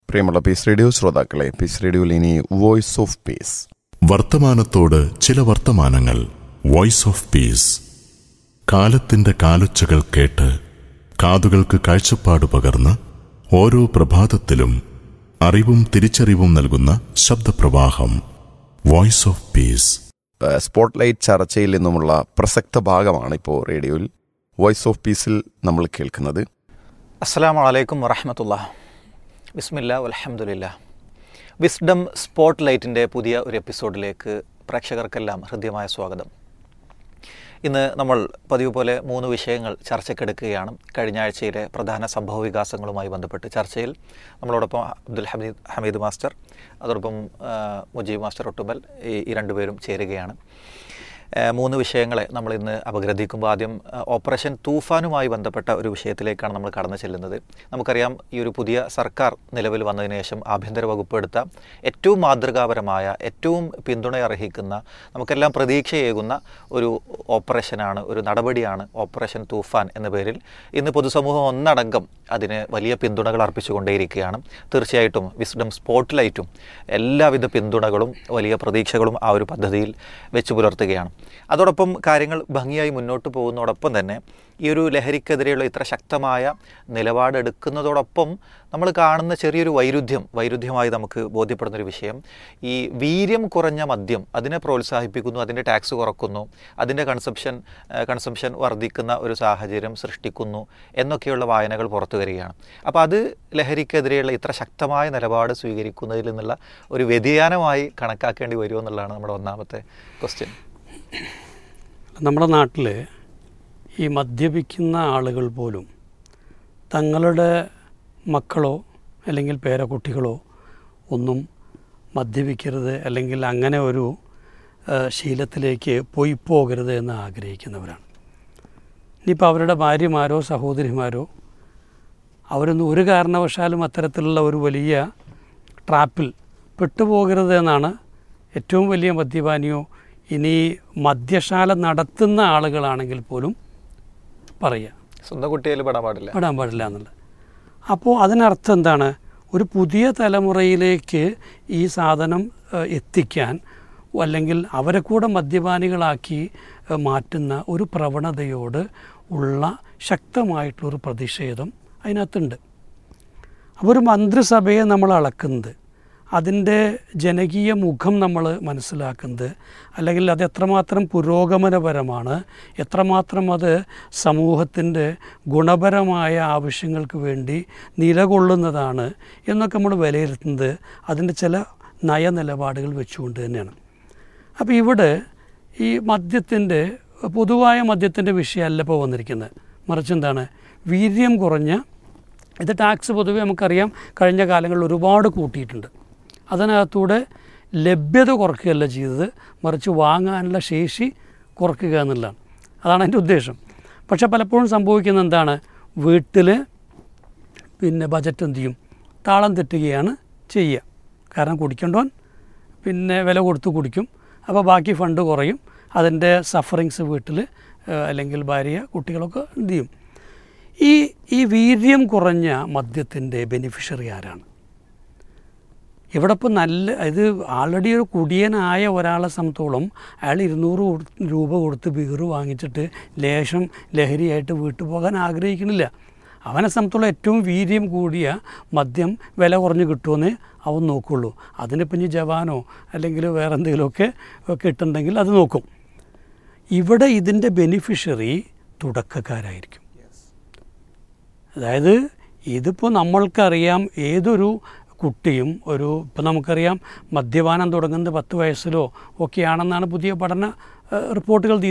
പ്രിയമുള്ള piece radio ശ്രോതാക്കളെ piece റേഡിയോയിൽ ഇനി വോയിസ് ഓഫ് പീസ് വർത്തമാനത്തോട് ചില വർത്തമാനങ്ങൾ വോയിസ് ഓഫ് പീസ് കാലത്തിന്റെ കാലൊച്ചകൾ കേട്ട് കാതുകൾക്ക് കാഴ്ചപ്പാട് പകർന്ന് ഓരോ പ്രഭാതത്തിലും അറിവും തിരിച്ചറിവും നൽകുന്ന ശബ്ദപ്രവാഹം വോയിസ് ഓഫ് പീസ് സ്പോട്ട്ലൈറ്റ് ചർച്ചയിൽ നിന്നുമുള്ള പ്രസക്ത ഭാഗമാണ് ഇപ്പോൾ റേഡിയോയിൽ വോയിസ് ഓഫ് പീസിൽ നമ്മൾ കേൾക്കുന്നത് അസ്സാം വലൈക്കും വറഹമത്തുള്ള ബിസ്മില്ല അലഹമുല്ല വിസ്ഡം സ്പോട്ട് ലൈറ്റിൻ്റെ പുതിയ ഒരു എപ്പിസോഡിലേക്ക് പ്രേക്ഷകർക്കെല്ലാം ഹൃദ്യമായ സ്വാഗതം ഇന്ന് നമ്മൾ പതിവ് പോലെ മൂന്ന് വിഷയങ്ങൾ ചർച്ചയ്ക്കെടുക്കുകയാണ് കഴിഞ്ഞ ആഴ്ചയിലെ പ്രധാന സംഭവ വികാസങ്ങളുമായി ബന്ധപ്പെട്ട് ചർച്ചയിൽ നമ്മളോടൊപ്പം അബ്ദുൽ ഹമീദ് ഹമീദ് മാസ്റ്റർ അതോടൊപ്പം ആ, മുജീബ് മാസ്റ്റർ ഒട്ടുബൽ ഈ ഈ രണ്ടുപേരും ചേരുകയാണ് ആ, മൂന്ന് വിഷയങ്ങളെ നമ്മൾ ഇന്ന് അപഗ്രഥിക്കുമ്പോൾ ആദ്യം ആ, ഓപ്പറേഷൻ തൂഫാനുമായി ബന്ധപ്പെട്ട ഒരു വിഷയത്തിലേക്കാണ് നമ്മൾ കടന്നു ചെല്ലുന്നത് നമുക്കറിയാം ഈ ഒരു പുതിയ സർക്കാർ നിലവിൽ വന്നതിന് ശേഷം ആഭ്യന്തര വകുപ്പ് എടുത്ത ഏറ്റവും മാതൃകാപരമായ ഏറ്റവും പിന്തുണ അർഹിക്കുന്ന നമുക്കെല്ലാം പ്രതീക്ഷയേകുന്ന ഒരു ഓപ്പറേഷനാണ് ഒരു നടപടിയാണ് ഓപ്പറേഷൻ തൂഫാൻ എന്ന പേരിൽ ഇന്ന് പൊതുസമൂഹം ഒന്നടങ്കം അതിന് വലിയ പിന്തുണകൾ അർപ്പിച്ചുകൊണ്ടേയിരിക്കുകയാണ് തീർച്ചയായിട്ടും വിസ്ഡം സ്പോട്ട് ലൈറ്റും എല്ലാവിധ പിന്തുണകളും വലിയ പ്രതീക്ഷകളും ആ ഒരു പദ്ധതിയിൽ വെച്ച് പുലർത്തുകയാണ് അതോടൊപ്പം കാര്യങ്ങൾ ഭംഗിയായി മുന്നോട്ട് പോകുന്നതോടൊപ്പം തന്നെ ഈ ഒരു ലഹരിക്കെതിരെയുള്ള ഇത്ര ശക്തമായ നിലപാടെടുക്കുന്നതോടൊപ്പം നമ്മൾ കാണുന്ന ചെറിയൊരു വൈരുദ്ധ്യം വൈരുദ്ധ്യമായി നമുക്ക് ബോധ്യപ്പെടുന്നൊരു വിഷയം ഈ വീര്യം കുറഞ്ഞ മദ്യം അതിനെ പ്രോത്സാഹിപ്പിക്കുന്നു അതിൻ്റെ ടാക്സ് കുറക്കുന്നു അതിൻ്റെ കൺസംഷൻ കൺസംഷൻ വർദ്ധിക്കുന്ന ഒരു സാഹചര്യം സൃഷ്ടിക്കുന്നു എന്നൊക്കെയുള്ള വായനകൾ പുറത്തു വരികയാണ് അപ്പോൾ അത് ലഹരിക്കെതിരെയുള്ള ഇത്ര ശക്തമായ നിലപാട് സ്വീകരിക്കുന്നതിൽ നിന്നുള്ള ഒരു വ്യതിയാനമായി കണക്കാക്കേണ്ടി വരുമോ എന്നുള്ളതാണ് നമ്മുടെ ഒന്നാമത്തെ ക്വസ്റ്റ്യൻ നമ്മുടെ നാട്ടിൽ ഈ മദ്യപിക്കുന്ന ആളുകൾ പോലും തങ്ങളുടെ മക്കളോ അല്ലെങ്കിൽ പേരക്കുട്ടികളോ ഒന്നും മദ്യപിക്കരുത് അല്ലെങ്കിൽ അങ്ങനെ ഒരു ആ, ശീലത്തിലേക്ക് പോയി പോകരുത് എന്ന് ആഗ്രഹിക്കുന്നവരാണ് ഇനിയിപ്പോൾ അവരുടെ ഭാര്യമാരോ സഹോദരിമാരോ അവരൊന്നും ഒരു കാരണവശാലും അത്തരത്തിലുള്ള ഒരു വലിയ ട്രാപ്പിൽ പെട്ടുപോകരുത് എന്നാണ് ഏറ്റവും വലിയ മദ്യപാനിയോ ഇനി മദ്യശാല നടത്തുന്ന ആളുകളാണെങ്കിൽ പോലും പറയുക സ്വന്തം കുട്ടിയിൽ പെടാൻ പാടില്ല പെടാൻ പാടില്ല എന്നുള്ളത് അപ്പോൾ അതിനർത്ഥം എന്താണ് ഒരു പുതിയ തലമുറയിലേക്ക് ഈ സാധനം ഏഹ്, എത്തിക്കാൻ അല്ലെങ്കിൽ അവരെ കൂടെ മദ്യപാനികളാക്കി ഏഹ്, മാറ്റുന്ന ഒരു പ്രവണതയോട് ഉള്ള ശക്തമായിട്ടുള്ളൊരു പ്രതിഷേധം അതിനകത്തുണ്ട് അപ്പോൾ ഒരു മന്ത്രിസഭയെ നമ്മൾ അളക്കുന്നത് അതിൻ്റെ ജനകീയ മുഖം നമ്മൾ മനസ്സിലാക്കുന്നത് അല്ലെങ്കിൽ അത് എത്രമാത്രം പുരോഗമനപരമാണ് എത്രമാത്രം അത് സമൂഹത്തിൻ്റെ ഗുണപരമായ ആവശ്യങ്ങൾക്ക് വേണ്ടി നിലകൊള്ളുന്നതാണ് എന്നൊക്കെ നമ്മൾ വിലയിരുത്തുന്നത് അതിൻ്റെ ചില നയനിലപാടുകൾ വെച്ചുകൊണ്ട് തന്നെയാണ് അപ്പോൾ ഇവിടെ ഈ മദ്യത്തിൻ്റെ പൊതുവായ മദ്യത്തിൻ്റെ വിഷയമല്ല ഇപ്പോൾ വന്നിരിക്കുന്നത് മറിച്ച് എന്താണ് വീര്യം കുറഞ്ഞ ഇത് ടാക്സ് പൊതുവെ നമുക്കറിയാം കഴിഞ്ഞ കാലങ്ങളിൽ ഒരുപാട് കൂട്ടിയിട്ടുണ്ട് അതിനകത്തൂടെ ലഭ്യത കുറയ്ക്കുകയല്ല ചെയ്തത് മറിച്ച് വാങ്ങാനുള്ള ശേഷി കുറയ്ക്കുക എന്നുള്ളതാണ് അതാണ് അതിൻ്റെ ഉദ്ദേശം പക്ഷേ പലപ്പോഴും സംഭവിക്കുന്ന എന്താണ് വീട്ടിൽ പിന്നെ ബജറ്റ് എന്ത് ചെയ്യും താളം തെറ്റുകയാണ് ചെയ്യുക കാരണം കുടിക്കേണ്ടവൻ പിന്നെ വില കൊടുത്ത് കുടിക്കും അപ്പോൾ ബാക്കി ഫണ്ട് കുറയും അതിൻ്റെ സഫറിങ്സ് വീട്ടിൽ ഏഹ്, അല്ലെങ്കിൽ ഭാര്യ കുട്ടികളൊക്കെ എന്ത് ചെയ്യും ഈ ഈ വീര്യം കുറഞ്ഞ മദ്യത്തിൻ്റെ ബെനിഫിഷ്യറി ആരാണ് ഇവിടെ ഇപ്പോൾ നല്ല ഇത് ആൾറെഡി ഒരു കുടിയനായ ഒരാളെ സംബന്ധിച്ചോളം അയാൾ ഇരുന്നൂറ് കൊടു- രൂപ കൊടുത്ത് ബീറ് വാങ്ങിച്ചിട്ട് ലേശം ലഹരിയായിട്ട് വീട്ടിൽ പോകാൻ ആഗ്രഹിക്കണില്ല അവനെ സംബന്ധിച്ചോളം ഏറ്റവും വീര്യം കൂടിയ മദ്യം വില കുറഞ്ഞ് കിട്ടുമെന്ന് അവൻ നോക്കുള്ളൂ അതിനിപ്പം ഇനി ജവാനോ അല്ലെങ്കിൽ വേറെ എന്തെങ്കിലുമൊക്കെ കിട്ടുന്നുണ്ടെങ്കിൽ അത് നോക്കും ഇവിടെ ഇതിൻ്റെ ബെനിഫിഷ്യറി തുടക്കക്കാരായിരിക്കും അതായത് ഇതിപ്പോൾ നമ്മൾക്കറിയാം ഏതൊരു കുട്ടിയും ഒരു ഇപ്പം നമുക്കറിയാം മദ്യപാനം തുടങ്ങുന്നത് പത്ത് വയസ്സിലോ ഒക്കെയാണെന്നാണ് പുതിയ പഠന ഏഹ്, റിപ്പോർട്ടുകൾ